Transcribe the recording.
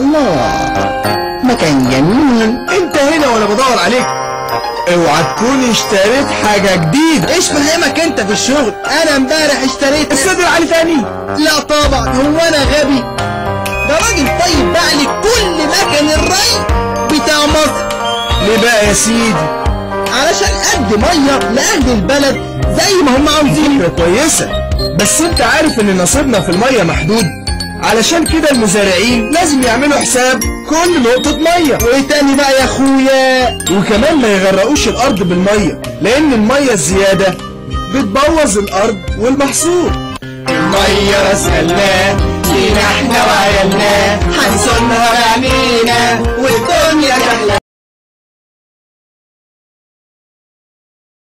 الله مكان جميل انت هنا وانا بدور عليك اوعى تكون اشتريت حاجة جديدة ايش فهمك انت في الشغل انا امبارح اشتريت الصدر علي تاني لا طبعا هو انا غبي ده راجل طيب باع لي كل مكن الري بتاع مصر ليه بقى يا سيدي علشان قد ميه لاهل البلد زي ما هم عاوزين فكرة كويسة بس انت عارف ان نصيبنا في المية محدود علشان كده المزارعين لازم يعملوا حساب كل نقطة مية وايه تاني بقى يا اخويا وكمان ما يغرقوش الارض بالمية لان المية الزيادة بتبوظ الارض والمحصول الميه رسلناه لينا احنا وعيالنا هنصونها بعينينا والدنيا تحلى